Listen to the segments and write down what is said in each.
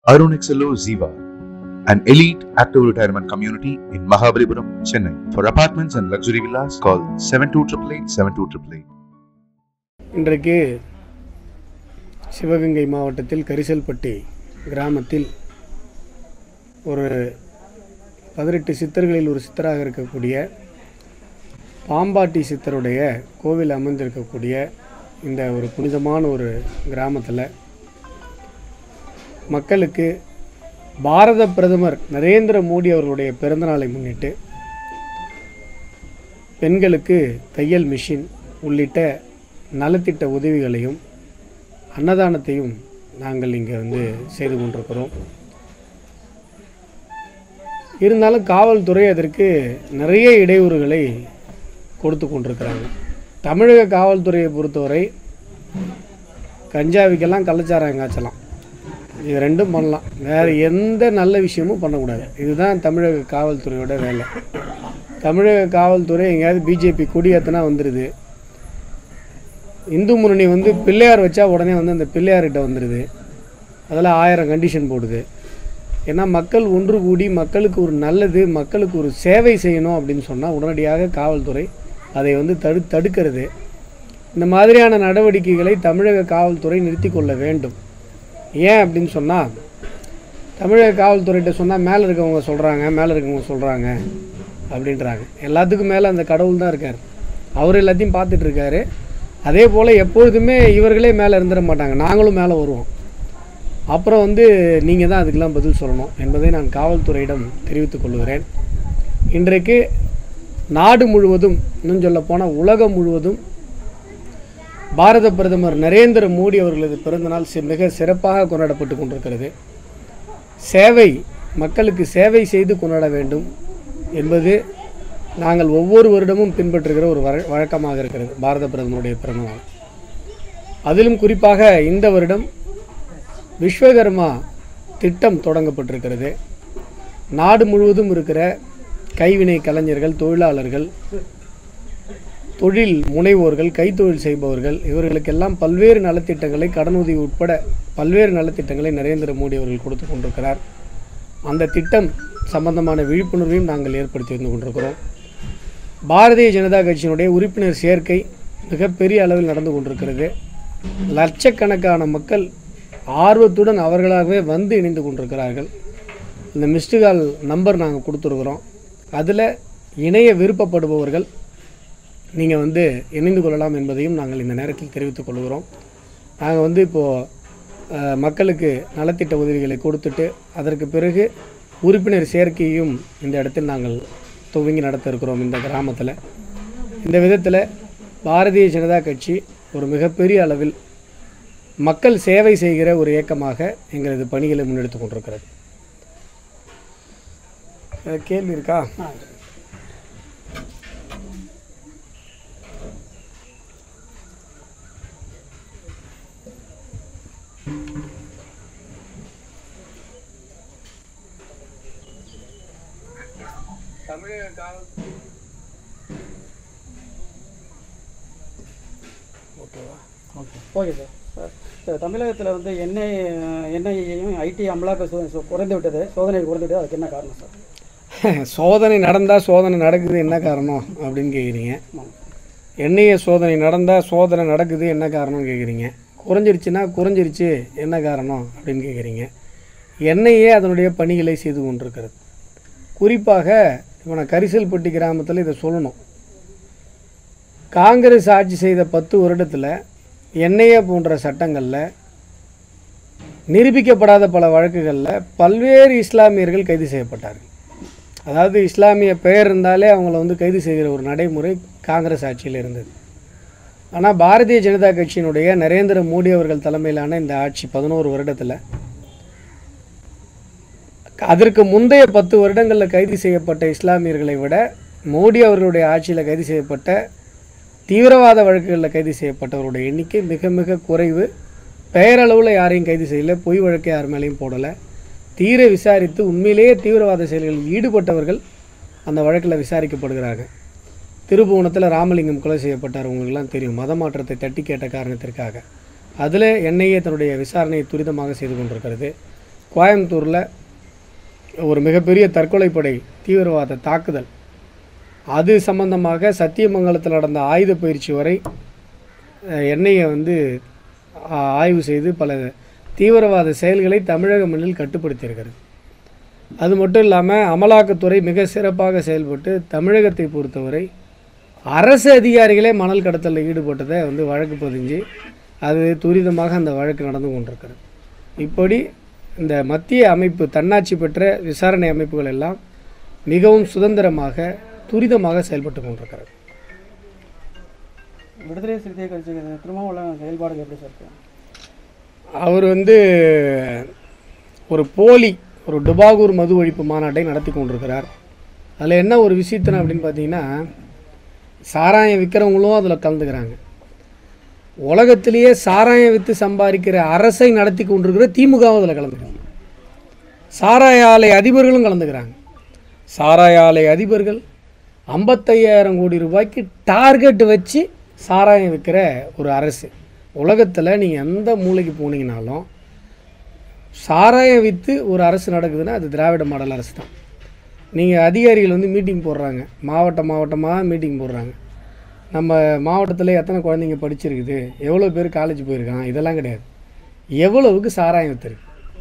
Arun XLO Ziva, an elite active retirement community in Mahabalipuram, Chennai. For apartments and luxury villas, call 72888 72888. இன்றைக்கு சிவகங்கை மாவட்டத்தில் கரிசல்பட்டி கிராமத்தில் ஒரு பதினெட்டு சித்தர்களில் ஒரு சித்தராக இருக்கக்கூடிய பாம்பாட்டி சித்தருடைய கோவில் அமைந்திருக்கக்கூடிய இந்த ஒரு புனிதமான ஒரு கிராமத்தில் மக்களுக்கு பாரத பிரதமர் நரேந்திர மோடி அவர்களுடைய பிறந்தநாளை முன்னிட்டு பெண்களுக்கு தையல் மிஷின் உள்ளிட்ட நலத்திட்ட உதவிகளையும் அன்னதானத்தையும் நாங்கள் இங்கே வந்து செய்து கொண்டிருக்கிறோம் இருந்தாலும் காவல்துறை அதற்கு நிறைய இடையூறுகளை கொடுத்து கொண்டிருக்கிறாங்க தமிழக காவல்துறையை பொறுத்தவரை கஞ்சாவிக்கெல்லாம் கள்ளச்சாராயம் காய்ச்சலாம் இது ரெண்டும் பண்ணலாம் வேறு எந்த நல்ல விஷயமும் பண்ணக்கூடாது இதுதான் தமிழக காவல்துறையோட வேலை தமிழக காவல்துறை எங்கேயாவது பிஜேபி கொடியேற்றினா வந்துடுது இந்து முன்னணி வந்து பிள்ளையார் வச்சா உடனே வந்து அந்த பிள்ளையார்கிட்ட வந்துடுது அதெல்லாம் ஆயிரம் கண்டிஷன் போடுது ஏன்னா மக்கள் ஒன்று கூடி மக்களுக்கு ஒரு நல்லது மக்களுக்கு ஒரு சேவை செய்யணும் அப்படின்னு சொன்னால் உடனடியாக காவல்துறை அதை வந்து தடு தடுக்கிறது இந்த மாதிரியான நடவடிக்கைகளை தமிழக காவல்துறை நிறுத்தி கொள்ள வேண்டும் ஏன் அப்படின்னு சொன்னால் தமிழக காவல்துறைகிட்ட சொன்னால் மேலே இருக்கவங்க சொல்கிறாங்க மேலே இருக்கவங்க சொல்கிறாங்க அப்படின்றாங்க எல்லாத்துக்கும் மேலே அந்த கடவுள் தான் இருக்கார் அவர் எல்லாத்தையும் பார்த்துட்டு இருக்காரு அதே போல் எப்பொழுதுமே இவர்களே மேலே இருந்துட மாட்டாங்க நாங்களும் மேலே வருவோம் அப்புறம் வந்து நீங்கள் தான் அதுக்கெல்லாம் பதில் சொல்லணும் என்பதை நான் காவல்துறையிடம் தெரிவித்துக் கொள்கிறேன் இன்றைக்கு நாடு முழுவதும் இன்னும் சொல்லப் போனால் உலகம் முழுவதும் பாரத பிரதமர் நரேந்திர மோடி அவர்களது பிறந்தநாள் சி- மிக சிறப்பாக கொண்டாடப்பட்டு கொண்டிருக்கிறது சேவை மக்களுக்கு சேவை செய்து கொண்டாட வேண்டும் என்பது நாங்கள் ஒவ்வொரு வருடமும் பின்பற்றுகிற ஒரு வழ வழக்கமாக இருக்கிறது பாரத பிரதமருடைய பிறந்தநாள் அதிலும் குறிப்பாக இந்த வருடம் விஸ்வகர்மா திட்டம் தொடங்கப்பட்டிருக்கிறது நாடு முழுவதும் இருக்கிற கைவினை கலைஞர்கள் தொழிலாளர்கள் தொழில் முனைவோர்கள் கைத்தொழில் செய்பவர்கள் இவர்களுக்கெல்லாம் பல்வேறு நலத்திட்டங்களை கடனுதவி உட்பட பல்வேறு நலத்திட்டங்களை நரேந்திர மோடி அவர்கள் கொடுத்து கொண்டிருக்கிறார் அந்த திட்டம் சம்பந்தமான விழிப்புணர்வையும் நாங்கள் ஏற்படுத்தி வந்து கொண்டிருக்கிறோம் பாரதிய ஜனதா கட்சியினுடைய உறுப்பினர் சேர்க்கை மிகப்பெரிய அளவில் நடந்து கொண்டிருக்கிறது லட்சக்கணக்கான மக்கள் ஆர்வத்துடன் அவர்களாகவே வந்து இணைந்து கொண்டிருக்கிறார்கள் இந்த மிஸ்டு கால் நம்பர் நாங்கள் கொடுத்துருக்குறோம் அதில் இணைய விருப்பப்படுபவர்கள் நீங்கள் வந்து இணைந்து கொள்ளலாம் என்பதையும் நாங்கள் இந்த நேரத்தில் தெரிவித்துக் கொள்கிறோம் நாங்கள் வந்து இப்போது மக்களுக்கு நலத்திட்ட உதவிகளை கொடுத்துட்டு அதற்கு பிறகு உறுப்பினர் சேர்க்கையும் இந்த இடத்தில் நாங்கள் துவங்கி நடத்த இருக்கிறோம் இந்த கிராமத்தில் இந்த விதத்தில் பாரதிய ஜனதா கட்சி ஒரு மிகப்பெரிய அளவில் மக்கள் சேவை செய்கிற ஒரு இயக்கமாக எங்களது பணிகளை முன்னெடுத்து கொண்டிருக்கிறது அஹ் கேள்வி இருக்கா தமிழக காவல்துறை ஓகேவா ஓகே சார் சார் சார் தமிழகத்தில் வந்து எண்ணெய் எண்ணெயையும் ஐடி அமலாக்க சோ- சோ- குறைந்து விட்டது சோதனை குறைந்து விட்டது அதுக்கு என்ன காரணம் சார் சோதனை நடந்தால் சோதனை நடக்குது என்ன காரணம் அப்படின்னு கேட்குறீங்க ஆமாம். எண்ணெய சோதனை நடந்தால் சோதனை நடக்குது என்ன காரணம்னு கேட்குறீங்க குறைஞ்சிருச்சுன்னா குறைஞ்சிருச்சு என்ன காரணம் அப்படின்னு கேட்குறீங்க எண்ணெயே அதனுடைய பணிகளை செய்து கொண்டிருக்கிறது குறிப்பாக இப்போ நான் கரிசல்பட்டி கிராமத்தில் இதை சொல்லணும் காங்கிரஸ் ஆட்சி செய்த பத்து வருடத்தில் எண்ணெயை போன்ற சட்டங்களில் நிரூபிக்கப்படாத பல வழக்குகளில் பல்வேறு இஸ்லாமியர்கள் கைது செய்யப்பட்டார்கள் அதாவது இஸ்லாமிய பெயர் இருந்தாலே அவங்கள வந்து கைது செய்கிற ஒரு நடைமுறை காங்கிரஸ் ஆட்சியில் இருந்தது ஆனால் பாரதிய ஜனதா கட்சியினுடைய நரேந்திர மோடி அவர்கள் தலைமையிலான இந்த ஆட்சி பதினோரு வருடத்தில் அதற்கு முந்தைய பத்து வருடங்களில் கைது செய்யப்பட்ட இஸ்லாமியர்களை விட மோடி அவர்களுடைய ஆட்சியில் கைது செய்யப்பட்ட தீவிரவாத வழக்குகளில் கைது செய்யப்பட்டவருடைய எண்ணிக்கை மிக மிக குறைவு பெயரளவில் யாரையும் கைது செய்யலை பொய் வழக்கை யார் மேலேயும் போடலை தீர விசாரித்து உண்மையிலேயே தீவிரவாத செயல்களில் ஈடுபட்டவர்கள் அந்த வழக்கில் விசாரிக்கப்படுகிறாங்க திருபுவனத்தில் ராமலிங்கம் கொலை செய்யப்பட்டார் உங்களுக்கெல்லாம் தெரியும் மத மாற்றத்தை தட்டி கேட்ட காரணத்திற்காக அதில் என்ஐஏ தன்னுடைய விசாரணையை துரிதமாக செய்து கொண்டிருக்கிறது கோயம்புத்தூரில் ஒரு மிகப்பெரிய தற்கொலைப்படை தீவிரவாத தாக்குதல் அது சம்பந்தமாக சத்தியமங்கலத்தில் நடந்த ஆயுத பயிற்சி வரை அஹ், எண்ணெயை வந்து ஆ- ஆய்வு செய்து பல தீவிரவாத செயல்களை தமிழக மண்ணில் கட்டுப்படுத்தியிருக்கிறது அது மட்டும் இல்லாமல் அமலாக்கத்துறை மிக சிறப்பாக செயல்பட்டு தமிழகத்தை பொறுத்தவரை அரசு அதிகாரிகளே மணல் கடத்தலில் ஈடுபட்டதை வந்து வழக்கு பதிஞ்சு அது துரிதமாக அந்த வழக்கு நடந்து கொண்டிருக்கிறது இப்படி இந்த மத்திய அமைப்பு தன்னாட்சி பெற்ற விசாரணை அமைப்புகள் எல்லாம் மிகவும் சுதந்திரமாக துரிதமாக செயல்பட்டு கொண்டிருக்கிறது விடுதலை சிறுத்தை கட்சி திருமாவளவன் செயல்பாடுகள் எப்படி சார் இருக்கு அவர் வந்து ஒரு போலி ஒரு டுபாகூர் மது ஒழிப்பு மாநாட்டை நடத்தி கொண்டிருக்கிறார் அதில் என்ன ஒரு விசித்திரம் அப்படின்னு பார்த்தீங்கன்னா சாராயம் விற்கிறவங்களும் அதில் கலந்துக்கிறாங்க உலகத்திலேயே சாராயம் விற்று சம்பாதிக்கிற அரசை நடத்தி கொண்டிருக்கிற திமுகவும் அதில் கலந்துக்கிறாங்க சாராய ஆலை அதிபர்களும் கலந்துக்கிறாங்க சாராய ஆலை அதிபர்கள் ஐம்பத்தையாயிரம் கோடி ரூபாய்க்கு டார்கெட் வச்சு சாராயம் விற்கிற ஒரு அரசு உலகத்தில் நீங்கள் எந்த மூலைக்கு போனீங்கனாலும் சாராயம் விற்று ஒரு அரசு நடக்குதுன்னா அது திராவிட மாடல் அரசு தான் நீங்கள் அதிகாரிகள் வந்து மீட்டிங் போடுறாங்க மாவட்ட மாவட்டமாக மீட்டிங் போடுறாங்க நம்ம மாவட்டத்தில் எத்தனை குழந்தைங்க படிச்சிருக்குது எவ்வளோ பேர் காலேஜ் போயிருக்கான் இதெல்லாம் கிடையாது எவ்வளவுக்கு சாராயம் விற்றுருக்கு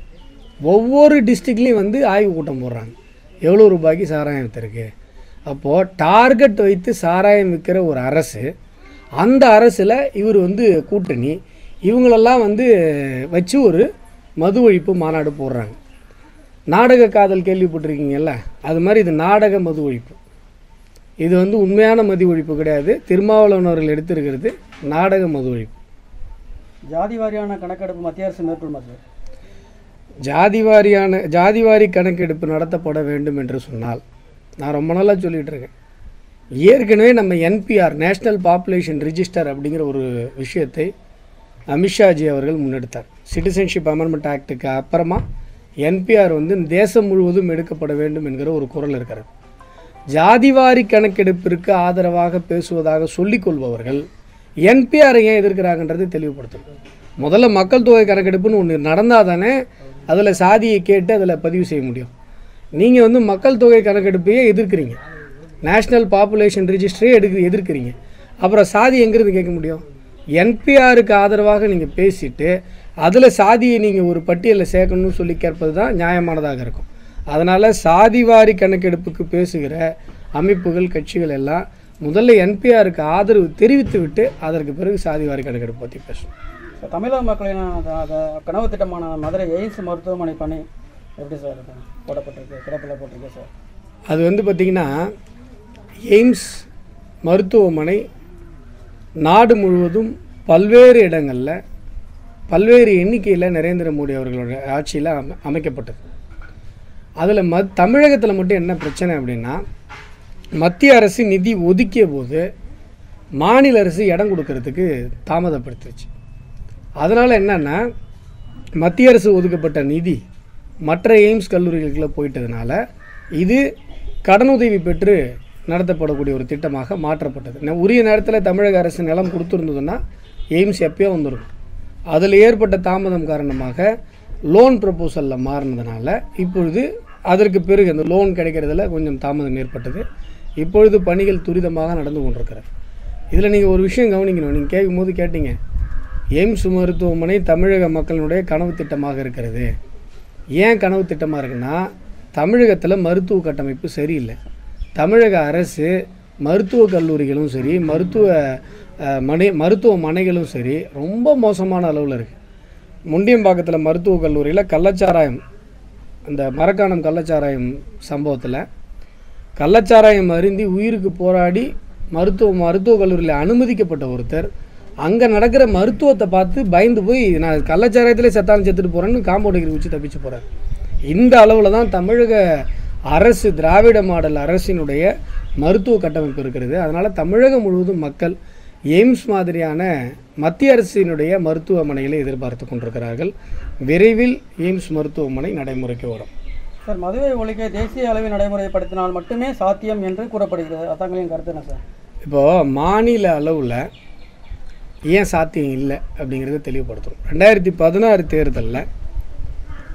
ஒவ்வொரு டிஸ்ட்ரிக்ட்லேயும் வந்து ஆய்வு கூட்டம் போடுறாங்க எவ்வளோ ரூபாய்க்கு சாராயம் விற்றுருக்கு அப்போது டார்கெட் வைத்து சாராயம் விற்கிற ஒரு அரசு அந்த அரசில் இவர் வந்து கூட்டணி இவங்களெல்லாம் வந்து வச்சு ஒரு மது ஒழிப்பு மாநாடு போடுறாங்க நாடக காதல் கேள்விப்பட்டிருக்கீங்கல்ல அது மாதிரி இது நாடக மது ஒழிப்பு இது வந்து உண்மையான மது ஒழிப்பு கிடையாது திருமாவளவன் அவர்கள் எடுத்திருக்கிறது நாடக மது ஒழிப்பு ஜாதி வாரியான கணக்கெடுப்பு மத்திய அரசு மேற்கொள்ளுமா சார் ஜாதி வாரியான ஜாதி வாரி கணக்கெடுப்பு நடத்தப்பட வேண்டும் என்று சொன்னால் நான் ரொம்ப நாளாக சொல்லிகிட்டு இருக்கேன் ஏற்கனவே நம்ம என்பிஆர் நேஷ்னல் பாப்புலேஷன் ரிஜிஸ்டர் அப்படிங்கிற ஒரு விஷயத்தை அமித்ஷாஜி அவர்கள் முன்னெடுத்தார் சிட்டிசன்ஷிப் அமெண்ட்மெண்ட் ஆக்டுக்கு அப்புறமா என்பிஆர் வந்து தேசம் முழுவதும் எடுக்கப்பட வேண்டும் என்கிற ஒரு குரல் இருக்கிறது ஜாதிவாரி கணக்கெடுப்பிற்கு ஆதரவாக பேசுவதாக சொல்லிக் கொள்பவர்கள் என்பிஆரை ஏன் எதிர்க்கிறாங்கன்றதை தெளிவுபடுத்தணும் முதல்ல மக்கள் தொகை கணக்கெடுப்புன்னு ஒன்று நடந்தால் தானே அதில் சாதியை கேட்டு அதில் பதிவு செய்ய முடியும் நீங்கள் வந்து மக்கள் தொகை கணக்கெடுப்பையே எதிர்க்கிறீங்க நேஷ்னல் பாப்புலேஷன் ரிஜிஸ்டரே எடுக்க எதிர்க்கிறீங்க அப்புறம் சாதி எங்கிருந்து கேட்க முடியும் என்பிஆருக்கு ஆதரவாக நீங்கள் பேசிட்டு அதில் சாதியை நீங்கள் ஒரு பட்டியலில் சேர்க்கணும்னு சொல்லி கேட்பது தான் நியாயமானதாக இருக்கும் அதனால் சாதிவாரி கணக்கெடுப்புக்கு பேசுகிற அமைப்புகள் கட்சிகள் எல்லாம் முதல்ல என்பிஆருக்கு ஆதரவு தெரிவித்து விட்டு அதற்கு பிறகு சாதிவாரி கணக்கெடுப்பு பற்றி பேசணும் சார், தமிழக மக்களின் அந்த- அந்த கனவு திட்டமான மதுரை எய்ம்ஸ் மருத்துவமனை பணி எப்படி சார் இது போடப்பட்டிருக்கு கிடப்பில் போட்டிருக்கு சார் அது வந்து பார்த்திங்கன்னா எய்ம்ஸ் மருத்துவமனை நாடு முழுவதும் பல்வேறு இடங்களில் பல்வேறு எண்ணிக்கையில் நரேந்திர மோடி அவர்களோட ஆட்சியில் அமை அமைக்கப்பட்டது அதில் ம தமிழகத்தில் மட்டும் என்ன பிரச்சனை அப்படின்னா மத்திய அரசு நிதி ஒதுக்கிய போது மாநில அரசு இடம் கொடுக்கறதுக்கு தாமதப்படுத்துச்சு அதனால் என்னென்னா மத்திய அரசு ஒதுக்கப்பட்ட நிதி மற்ற எய்ம்ஸ் கல்லூரிகளுக்குள்ள போயிட்டதுனால இது கடனுதவி பெற்று நடத்தப்படக்கூடிய ஒரு திட்டமாக மாற்றப்பட்டது ந- உரிய நேரத்தில் தமிழக அரசு நிலம் கொடுத்துருந்ததுன்னா எய்ம்ஸ் எப்பயோ வந்துடும் அதில் ஏற்பட்ட தாமதம் காரணமாக லோன் ப்ரப்போசலில் மாறினதுனால இப்பொழுது அதற்கு பிறகு அந்த லோன் கிடைக்கிறதுல கொஞ்சம் தாமதம் ஏற்பட்டது இப்பொழுது பணிகள் துரிதமாக நடந்து கொண்டிருக்கிறது இதில் நீங்கள் ஒரு விஷயம் கவனிக்கணும் நீங்கள் கேட்கும்போது கேட்டீங்க எய்ம்ஸ் மருத்துவமனை தமிழக மக்களினுடைய கனவு திட்டமாக இருக்கிறது ஏன் கனவு திட்டமாக இருக்குன்னா தமிழகத்தில் மருத்துவ கட்டமைப்பு சரியில்லை தமிழக அரசு மருத்துவக் கல்லூரிகளும் சரி மருத்துவ அஹ், மனை மருத்துவமனைகளும் சரி ரொம்ப மோசமான அளவில் இருக்குது முண்டியம்பாக்கத்தில் மருத்துவக் கல்லூரியில் கள்ளச்சாராயம் அந்த மரக்காணம் கள்ளச்சாராயம் சம்பவத்தில் கள்ளச்சாராயம் அருந்தி உயிருக்கு போராடி மருத்துவ மருத்துவக் கல்லூரியில் அனுமதிக்கப்பட்ட ஒருத்தர் அங்கே நடக்கிற மருத்துவத்தை பார்த்து பயந்து போய் நான் கள்ளச்சாராயத்திலே செத்தாலும் செத்துட்டு போகிறேன்னு காம்பவுண்ட் வச்சு தப்பிச்சு போகிறார் இந்த அளவில் தான் தமிழக அரசு திராவிட மாடல் அரசினுடைய மருத்துவ கட்டமைப்பு இருக்கிறது அதனால் தமிழகம் முழுவதும் மக்கள் எய்ம்ஸ் மாதிரியான மத்திய அரசினுடைய மருத்துவமனைகளை எதிர்பார்த்து கொண்டிருக்கிறார்கள் விரைவில் எய்ம்ஸ் மருத்துவமனை நடைமுறைக்கு வரும் சார் மதுவை ஒழிக்க தேசிய அளவில் நடைமுறைப்படுத்தினால் மட்டுமே சாத்தியம் என்று கூறப்படுகிறது அதாங்களின் கருத்து என்ன சார் இப்போது மாநில அளவில் ஏன் சாத்தியம் இல்லை அப்படிங்கிறத தெளிவுபடுத்தணும் ரெண்டாயிரத்தி பதினாறு தேர்தலில்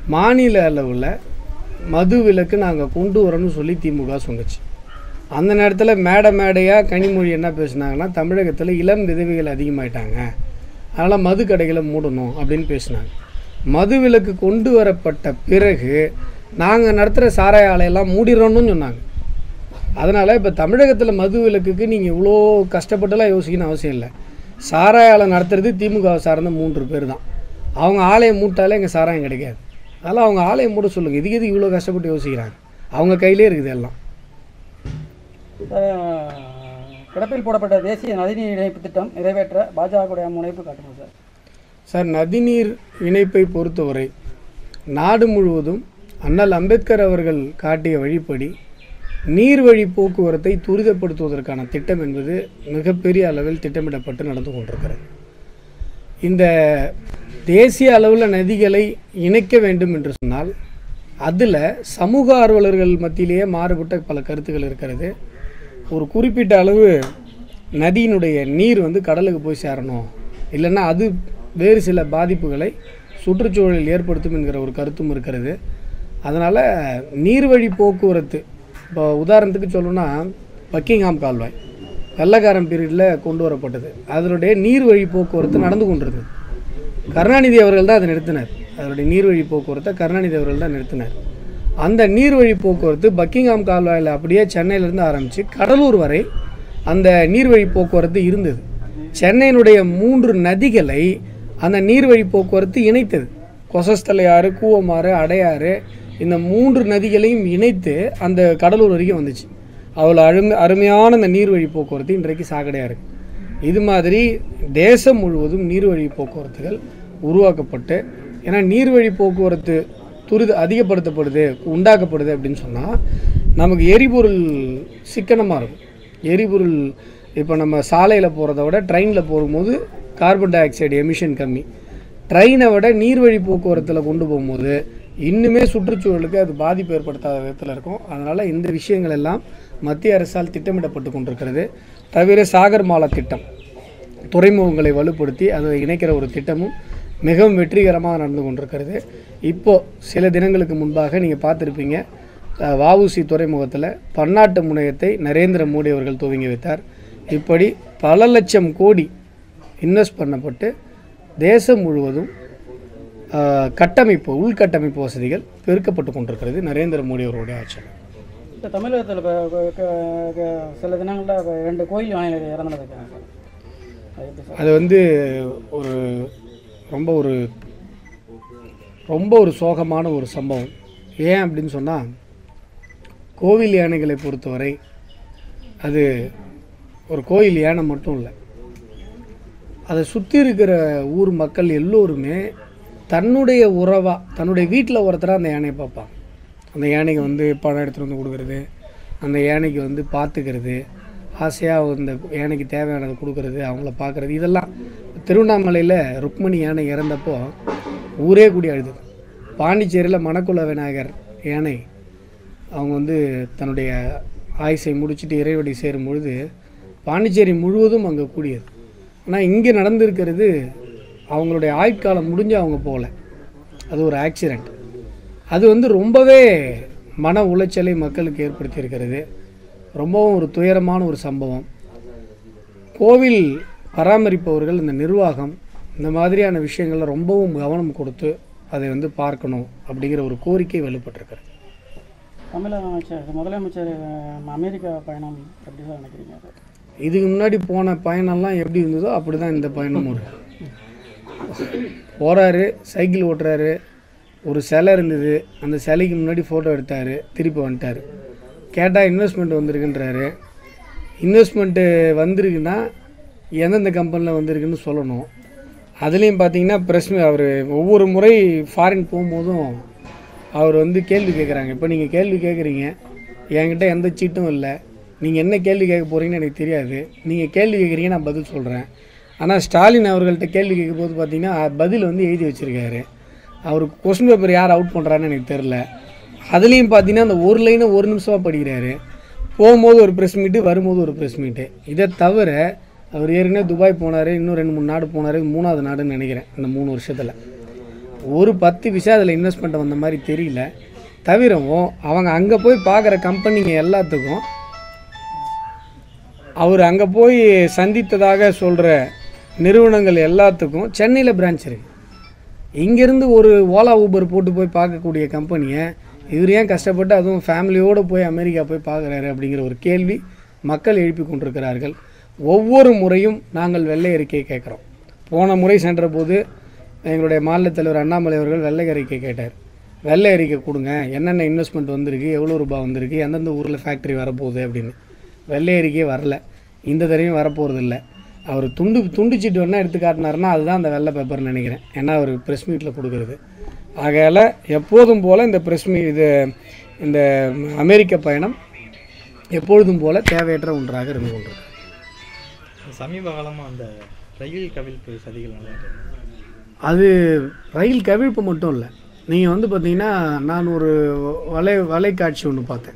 மாநில அளவில் மது விலக்கு நாங்கள் கொண்டு வரோன்னு சொல்லி திமுக சொன்னுச்சு அந்த நேரத்தில் மேடை மேடையாக கனிமொழி என்ன பேசுனாங்கன்னா தமிழகத்தில் இளம் விதவைகள் அதிகமாயிட்டாங்க அதனால் மது கடைகளை மூடணும் அப்படின்னு பேசினாங்க மது விலக்கு கொண்டு வரப்பட்ட பிறகு நாங்கள் நடத்துகிற சாராய ஆலையெல்லாம் மூடிடுறோன்னு சொன்னாங்க அதனால் இப்போ தமிழகத்தில் மது விலக்குக்கு நீங்கள் இவ்வளோ கஷ்டப்பட்டுலாம் யோசிக்கணும் அவசியம் இல்லை சாராய ஆலை நடத்துறது திமுக சார்ந்த மூன்று பேர் தான் அவங்க ஆலையை மூட்டாலே எங்கள் சாராயம் கிடைக்காது அதனால் அவங்க ஆலையை மூட சொல்லுங்கள் இதுக்கு எதுக்கு இவ்வளோ கஷ்டப்பட்டு யோசிக்கிறாங்க அவங்க கையிலே இருக்குது எல்லாம் அஹ், கிடப்பில் போடப்பட்ட தேசிய நதிநீர் இணைப்பு திட்டம் நிறைவேற்ற பாஜகவுடைய முனைப்பு காட்டுங்க சார் சார் நதிநீர் இணைப்பை பொறுத்தவரை நாடு முழுவதும் அண்ணல் அம்பேத்கர் அவர்கள் காட்டிய வழிப்படி நீர்வழி போக்குவரத்தை துரிதப்படுத்துவதற்கான திட்டம் என்பது மிகப்பெரிய அளவில் திட்டமிடப்பட்டு நடந்து கொண்டிருக்கிறது இந்த தேசிய அளவில் நதிகளை இணைக்க வேண்டும் என்று சொன்னால் அதில் சமூக ஆர்வலர்கள் மத்தியிலேயே மாறுபட்ட பல கருத்துக்கள் இருக்கிறது ஒரு குறிப்பிட்ட அளவு நதியினுடைய நீர் வந்து கடலுக்கு போய் சேரணும் இல்லைன்னா அது வேறு சில பாதிப்புகளை சுற்றுச்சூழலில் ஏற்படுத்தும் என்கிற ஒரு கருத்தும் இருக்கிறது அதனால் நீர்வழி போக்குவரத்து இப்போ உதாரணத்துக்கு சொல்லணும்னா பக்கிங்ஹாம் கால்வாய் வெள்ளக்காரன் பீரியடில் கொண்டு வரப்பட்டது அதனுடைய நீர்வழி போக்குவரத்து நடந்து கொண்டிருந்தது கருணாநிதி அவர்கள் தான் அதை நிறுத்தினார் அதனுடைய நீர்வழி போக்குவரத்தை கருணாநிதி அவர்கள் தான் நிறுத்தினார் அந்த நீர்வழி போக்குவரத்து பக்கிங்ஹாம் கால்வாயில் அப்படியே சென்னையிலேருந்து ஆரம்பித்து கடலூர் வரை அந்த நீர்வழி போக்குவரத்து இருந்தது சென்னையினுடைய மூன்று நதிகளை அந்த நீர்வழி போக்குவரத்து இணைத்தது கொசஸ்தலையாறு கூவமாறு அடையாறு இந்த மூன்று நதிகளையும் இணைத்து அந்த கடலூர் வரைக்கும் வந்துச்சு அவ்வளோ அருமை அருமையான அந்த நீர்வழி போக்குவரத்து இன்றைக்கு சாக்கடையாக இருக்குது இது மாதிரி தேசம் முழுவதும் நீர்வழி போக்குவரத்துகள் உருவாக்கப்பட்டு ஏன்னா நீர்வழி போக்குவரத்து துரித அதிகப்படுத்தப்படுது உண்டாக்கப்படுது அப்படின்னு சொன்னால் நமக்கு எரிபொருள் சிக்கனமாக இருக்கும் எரிபொருள் இப்போ நம்ம சாலையில் போகிறத விட ட்ரெயினில் போகும்போது கார்பன் டை ஆக்சைடு எமிஷன் கம்மி ட்ரெயினை விட நீர்வழி போக்குவரத்தில் கொண்டு போகும்போது இன்னுமே சுற்றுச்சூழலுக்கு அது பாதிப்பு ஏற்படுத்தாத விதத்தில் இருக்கும் அதனால் இந்த விஷயங்கள் எல்லாம் மத்திய அரசால் திட்டமிடப்பட்டு கொண்டிருக்கிறது தவிர சாகர் மாலா திட்டம் துறைமுகங்களை வலுப்படுத்தி அதை இணைக்கிற ஒரு திட்டமும் மிகவும் வெற்றிகரமாக நடந்து கொண்டிருக்கிறது இப்போது சில தினங்களுக்கு முன்பாக நீங்கள் பார்த்துருப்பீங்க அஹ், வஉசி துறைமுகத்தில் பன்னாட்டு முனையத்தை நரேந்திர மோடி அவர்கள் துவங்கி வைத்தார் இப்படி பல லட்சம் கோடி இன்வெஸ்ட் பண்ணப்பட்டு தேசம் முழுவதும் அஹ், கட்டமைப்பு உள்கட்டமைப்பு வசதிகள் பெருக்கப்பட்டு கொண்டிருக்கிறது நரேந்திர மோடி அவர்களுடைய ஆட்சியில் இந்த தமிழகத்தில் இப்போ சில தினங்களில் இப்போ ரெண்டு கோயில் யானைகள் இறந்துருக்காங்க சார் அது எப்படி சார் அது வந்து ஒரு ரொம்ப ஒரு ரொம்ப ஒரு சோகமான ஒரு சம்பவம் ஏன் அப்படின்னு சொன்னால் கோவில் யானைகளை பொறுத்தவரை அது ஒரு கோயில் யானை மட்டும் இல்லை அதை சுற்றி இருக்கிற ஊர் மக்கள் எல்லோருமே தன்னுடைய உறவாக தன்னுடைய வீட்டில் ஒருத்தராக அந்த யானையை பார்ப்பாங்க அந்த யானைக்கு வந்து பணம் எடுத்துகிட்டு வந்து கொடுக்குறது அந்த யானைக்கு வந்து பார்த்துக்கிறது ஆசையாக இந்த யானைக்கு தேவையானதை கொடுக்கறது அவங்கள பார்க்குறது இதெல்லாம் திருவண்ணாமலையில் ருக்மணி யானை இறந்தப்போ ஊரே கூடி அழுது பாண்டிச்சேரியில் மணக்குள விநாயகர் யானை அவங்க வந்து தன்னுடைய ஆயுசை முடிச்சுட்டு இறைவடி சேரும் பொழுது பாண்டிச்சேரி முழுவதும் அங்கே கூடியது ஆனால் இங்கே நடந்திருக்கிறது அவங்களுடைய ஆயுட்காலம் முடிஞ்சு அவங்க போகல அது ஒரு ஆக்சிடெண்ட் அது வந்து ரொம்பவே மன உளைச்சலை மக்களுக்கு ஏற்படுத்தி இருக்கிறது ரொம்பவும் ஒரு துயரமான ஒரு சம்பவம் கோவில் பராமரிப்பவர்கள் இந்த நிர்வாகம் இந்த மாதிரியான விஷயங்களை ரொம்பவும் கவனம் கொடுத்து அதை வந்து பார்க்கணும் அப்படிங்கிற ஒரு கோரிக்கை வலுப்பட்டிருக்கிறது தமிழக அமைச்சர் முதலமைச்சர் அஹ், அமெரிக்கா பயணம் எப்படி சார் நினைக்கிறீங்க சார் இதுக்கு முன்னாடி போன பயணம்லாம் எப்படி இருந்ததோ அப்படி தான் இந்த பயணமும் இருக்கு போகிறாரு சைக்கிள் ஓட்டுறாரு ஒரு சிலை இருந்தது அந்த சிலைக்கு முன்னாடி ஃபோட்டோ எடுத்தார் திருப்பி வந்துட்டார் கேட்டால் இன்வெஸ்ட்மெண்ட் வந்திருக்குன்றாரு இன்வெஸ்ட்மெண்ட்டு வந்திருக்குன்னா எந்தெந்த கம்பெனியில் வந்திருக்குன்னு சொல்லணும் அதுலேயும் பார்த்தீங்கன்னா ப்ரெஸ் அவர் ஒவ்வொரு முறை ஃபாரின் போகும்போதும் அவர் வந்து கேள்வி கேட்குறாங்க இப்போ நீங்கள் கேள்வி கேட்குறீங்க என்கிட்ட எந்த சீட்டும் இல்லை நீங்கள் என்ன கேள்வி கேட்க போகிறீங்கன்னு எனக்கு தெரியாது நீங்கள் கேள்வி கேட்குறீங்க நான் பதில் சொல்கிறேன் ஆனால் ஸ்டாலின் அவர்கள்ட்ட கேள்வி கேட்கும்போது பார்த்தீங்கன்னா பதில் வந்து எழுதி வச்சுருக்காரு அவர் கொஸ்டின் பேப்பர் யார் அவுட் பண்ணுறான்னு எனக்கு தெரில அதுலேயும் பார்த்தீங்கன்னா அந்த ஒரு லைனை ஒரு நிமிஷமாக படிக்கிறாரு போகும்போது ஒரு ப்ரெஸ் மீட்டு வரும்போது ஒரு ப்ரெஸ் மீட்டு இதை தவிர அவர் ஏற்கனவே துபாய் போனார் இன்னும் ரெண்டு மூணு நாடு போனார் மூணாவது நாடுன்னு நினைக்கிறேன் இந்த மூணு வருஷத்தில் ஒரு பத்து விஷயம் அதில் இன்வெஸ்ட்மெண்ட் வந்த மாதிரி தெரியல தவிரவும் அவங்க அங்கே போய் பார்க்குற கம்பெனிங்க எல்லாத்துக்கும் அவர் அங்கே போய் சந்தித்ததாக சொல்கிற நிறுவனங்கள் எல்லாத்துக்கும் சென்னையில் பிரான்ச் இருக்குது இங்கேருந்து ஒரு ஓலா ஊபர் போட்டு போய் பார்க்கக்கூடிய கம்பெனியை இவர் ஏன் கஷ்டப்பட்டு அதுவும் ஃபேமிலியோடு போய் அமெரிக்கா போய் பார்க்குறாரு அப்படிங்கிற ஒரு கேள்வி மக்கள் எழுப்பி கொண்டிருக்கிறார்கள் ஒவ்வொரு முறையும் நாங்கள் வெள்ளை அறிக்கை கேட்குறோம் போன முறை சென்ற போது எங்களுடைய மாநில தலைவர் அண்ணாமலை அவர்கள் வெள்ளை அறிக்கை கேட்டார் வெள்ளை அறிக்கை கொடுங்க என்னென்ன இன்வெஸ்ட்மெண்ட் வந்திருக்கு எவ்வளோ ரூபாய் வந்திருக்கு எந்தெந்த ஊரில் ஃபேக்ட்ரி வரப்போகுது அப்படின்னு வெள்ளை அறிக்கையே வரல இந்த தடவையும் வரப்போகிறது இல்லை அவர் துண்டு துண்டுச்சிட்டு வேணால் எடுத்து காட்டினாருன்னா அதுதான் அந்த வெள்ளை பேப்பர்னு நினைக்கிறேன் ஏன்னா அவர் ப்ரெஸ் மீட்டில் கொடுக்குறது ஆகையால் எப்போதும் போல் இந்த ப்ரெஸ் மீ இது இந்த அமெரிக்க பயணம் எப்பொழுதும் போல் தேவையற்ற ஒன்றாக இருந்து கொண்டிருக்கு சமீப காலமாக அந்த ரயில் கவிழ்ப்பு சதிகள் நல்லா அது ரயில் கவிழ்ப்பு மட்டும் இல்லை நீங்கள் வந்து பார்த்தீங்கன்னா நான் ஒரு வலை வலைக்காட்சி ஒன்று பார்த்தேன்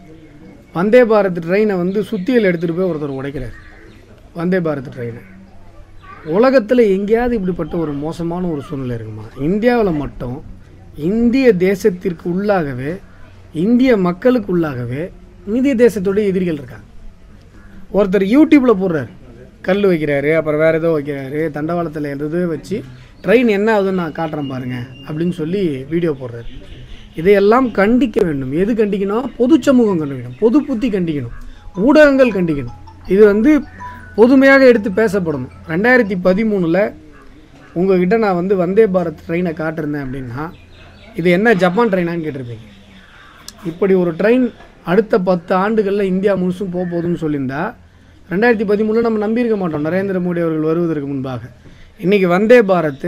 வந்தே பாரத் ட்ரெயினை வந்து சுத்தியல் எடுத்துகிட்டு போய் ஒருத்தர் உடைக்கிறார் வந்தே பாரத் ட்ரெயினை உலகத்தில் எங்கேயாவது இப்படிப்பட்ட ஒரு மோசமான ஒரு சூழ்நிலை இருக்குமா இந்தியாவில் மட்டும் இந்திய தேசத்திற்கு உள்ளாகவே இந்திய மக்களுக்கு உள்ளாகவே இந்திய தேசத்துடைய எதிரிகள் இருக்காங்க ஒருத்தர் யூடியூப்பில் போடுறாரு கல் வைக்கிறாரு அப்புறம் வேறு ஏதோ வைக்கிறாரு தண்டவாளத்தில் எதோ வச்சு ட்ரெயின் என்ன ஆகுதுன்னு நான் காட்டுறேன் பாருங்க அப்படின்னு சொல்லி வீடியோ போடுறாரு இதையெல்லாம் கண்டிக்க வேண்டும் எது கண்டிக்கணும் பொது சமூகம் கண்டிக்கணும் பொது புத்தி கண்டிக்கணும் ஊடகங்கள் கண்டிக்கணும் இது வந்து பொதுமையாக எடுத்து பேசப்படணும் ரெண்டாயிரத்தி பதிமூணில் உங்ககிட்ட நான் வந்து வந்தே பாரத் ட்ரெயினை காட்டிருந்தேன் அப்படின்னா இது என்ன ஜப்பான் ட்ரெயினான்னு கேட்டிருப்பீங்க இப்படி ஒரு ட்ரெயின் அடுத்த பத்து ஆண்டுகளில் இந்தியா முழுசும் போக போகுதுன்னு சொல்லியிருந்தா ரெண்டாயிரத்தி பதிமூணில் நம்ம நம்பியிருக்க மாட்டோம் நரேந்திர மோடி அவர்கள் வருவதற்கு முன்பாக இன்றைக்கி வந்தே பாரத்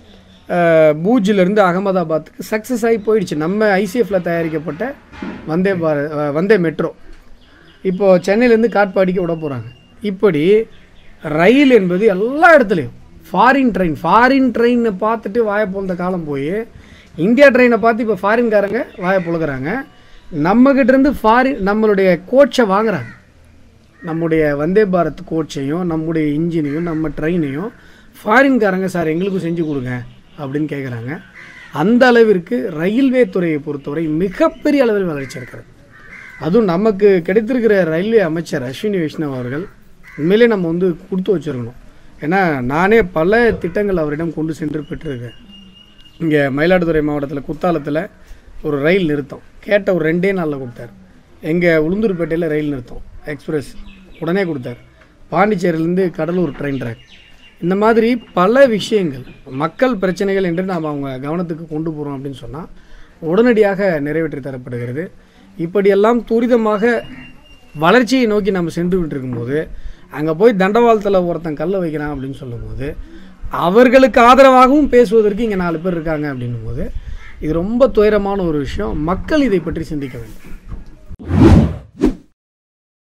அஹ், பூஜிலிருந்து அகமதாபாத்துக்கு சக்ஸஸ் ஆகி போயிடுச்சு நம்ம ஐசிஎஃப்ல தயாரிக்கப்பட்ட வந்தே பாரத் அஹ், வந்தே மெட்ரோ இப்போது சென்னையிலேருந்து காட்பாடிக்கு விட போகிறாங்க இப்படி ரயில் என்பது எல்லா இடத்துலையும் ஃபாரின் ட்ரெயின் ஃபாரின் ட்ரெயினை பார்த்துட்டு வாயை பொழுந்த காலம் போய் இந்தியா ட்ரெயினை பார்த்து இப்போ ஃபாரின்காரங்க வாயை பொழுகிறாங்க நம்மக்கிட்ட இருந்து ஃபாரின் நம்மளுடைய கோச்சை வாங்குறாங்க நம்முடைய வந்தே பாரத் கோச்சையும் நம்முடைய இன்ஜினையும் நம்ம ட்ரெயினையும் ஃபாரின்காரங்க சார் எங்களுக்கும் செஞ்சு கொடுங்க அப்படின்னு கேட்குறாங்க அந்த அளவிற்கு ரயில்வே துறையை பொறுத்தவரை மிகப்பெரிய அளவில் வளர்ச்சி இருக்கிறது அதுவும் நமக்கு கிடைத்திருக்கிற ரயில்வே அமைச்சர் அஸ்வினி வைஷ்ணவ் அவர்கள் உண்மையிலே நம்ம வந்து கொடுத்து வச்சிருக்கணும் ஏன்னா நானே பல திட்டங்கள் அவரிடம் கொண்டு சென்று பெற்றிருக்கேன் இங்கே மயிலாடுதுறை மாவட்டத்தில் குத்தாலத்தில் ஒரு ரயில் நிறுத்தம் கேட்ட ஒரு ரெண்டே நாளில் கொடுத்தார் எங்கள் உளுந்தூர்பேட்டையில் ரயில் நிறுத்தம் எக்ஸ்பிரஸ் உடனே கொடுத்தார் பாண்டிச்சேரியிலேருந்து கடலூர் ட்ரெயின் ட்ராக் இந்த மாதிரி பல விஷயங்கள் மக்கள் பிரச்சனைகள் என்று நாம் அவங்க கவனத்துக்கு கொண்டு போகிறோம் அப்படின்னு சொன்னால் உடனடியாக நிறைவேற்றி தரப்படுகிறது இப்படியெல்லாம் துரிதமாக வளர்ச்சியை நோக்கி நம்ம சென்று விட்டு இருக்கும்போது அங்கே போய் தண்டவாளத்தில் ஒருத்தன் கல்லை வைக்கிறான் அப்படின்னு சொல்லும்போது அவர்களுக்கு ஆதரவாகவும் பேசுவதற்கு இங்கே நாலு பேர் இருக்காங்க அப்படின்னும் போது இது ரொம்ப துயரமான ஒரு விஷயம் மக்கள் இதை பற்றி சிந்திக்க வேண்டும்